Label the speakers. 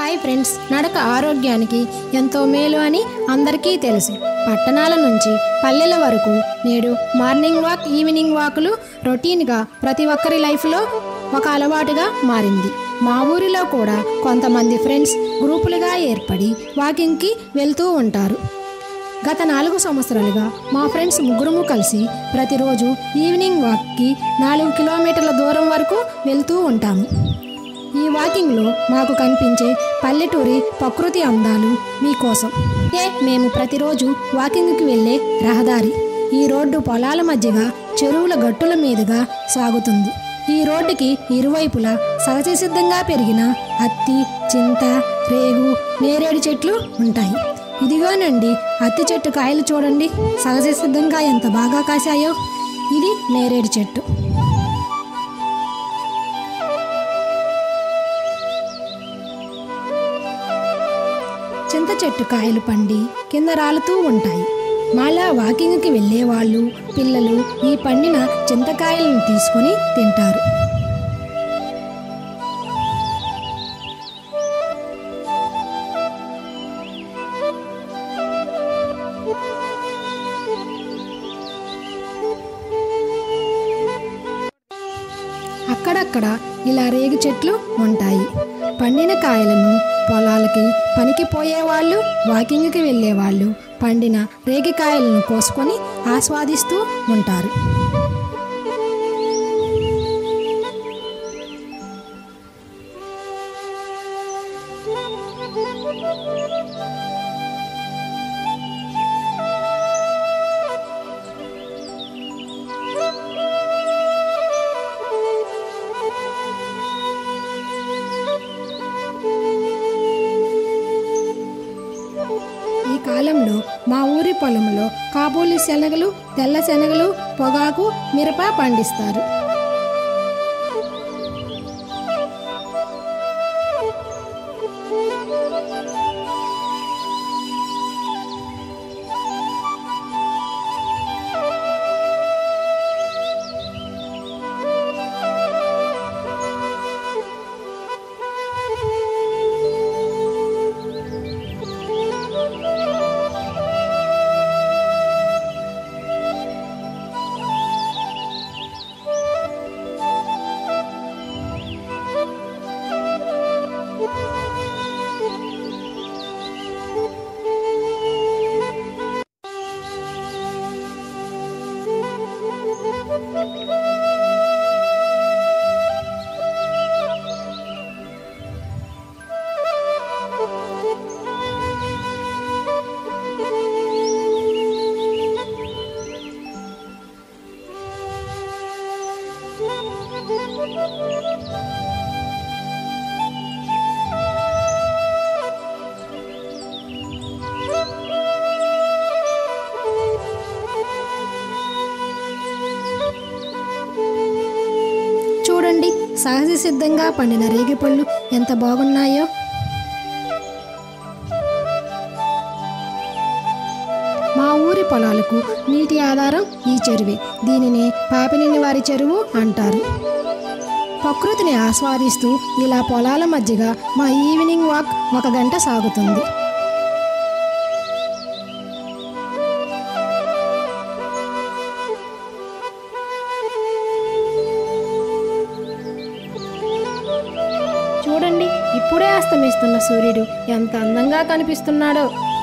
Speaker 1: hi friends నడక ఆరోగ్యానికి ఎంతో మేలు అని అందరికీ తెలుసు పట్టణాల నుంచి పల్లెల వరకు నేడు మార్నింగ్ వాక్ ఈవినింగ్ వాకులు రొటీన్గా ప్రతి ఒక్కరి లైఫ్లో ఒక అలవాటుగా మారింది మా ఊరిలో కూడా కొంతమంది ఫ్రెండ్స్ గ్రూపులుగా ఏర్పడి వాకింగ్కి వెళ్తూ ఉంటారు గత నాలుగు సంవత్సరాలుగా మా ఫ్రెండ్స్ ముగ్గురము కలిసి ప్రతిరోజు ఈవినింగ్ వాక్కి నాలుగు కిలోమీటర్ల దూరం వరకు వెళ్తూ ఉంటాము ఈ వాకింగ్లో మాకు కనిపించే పల్లెటూరి ప్రకృతి అందాలు మీకోసం ఏ మేము ప్రతిరోజు వాకింగ్కి వెళ్ళే రహదారి ఈ రోడ్డు పొలాల మధ్యగా చెరువుల గట్టుల మీదుగా సాగుతుంది ఈ రోడ్డుకి ఇరువైపులా సహజ సిద్ధంగా పెరిగిన అత్తి చింత రేగు నేరేడు చెట్లు ఉంటాయి ఇదిగోనండి అత్తి చెట్టు కాయలు చూడండి సహజ సిద్ధంగా ఎంత బాగా కాశాయో ఇది నేరేడు చెట్టు చింత చెట్టు కాయలు పండి కింద రాలుతూ ఉంటాయి మాలా వాకింగ్కి వెళ్ళే వాళ్ళు పిల్లలు ఈ పండిన చింతకాయలను తీసుకొని తింటారు అక్కడక్కడ ఇలా రేగు చెట్లు ఉంటాయి పండిన కాయలను పొలాలకి పనికి పోయేవాళ్ళు వాకింగ్కి వెళ్ళేవాళ్ళు పండిన రేగికాయలను కోసుకొని ఆస్వాదిస్తూ ఉంటారు ఈ కాలంలో మా ఊరి పొలంలో కాబూలి శనగలు తెల్ల శనగలు పొగాకు మిరప పండిస్తారు చూడండి సహజ సిద్ధంగా పండిన రేగిపళ్ళు ఎంత బాగున్నాయో మా ఊరి పొలాలకు నీటి ఆధారం ఈ చెరువే దీనిని పాపినేని వారి చెరువు అంటారు ప్రకృతిని ఆస్వాదిస్తూ ఇలా పొలాల మధ్యగా మా ఈవినింగ్ వాక్ ఒక గంట సాగుతుంది చూడండి ఇప్పుడే అస్తమిస్తున్న సూర్యుడు ఎంత అందంగా కనిపిస్తున్నాడో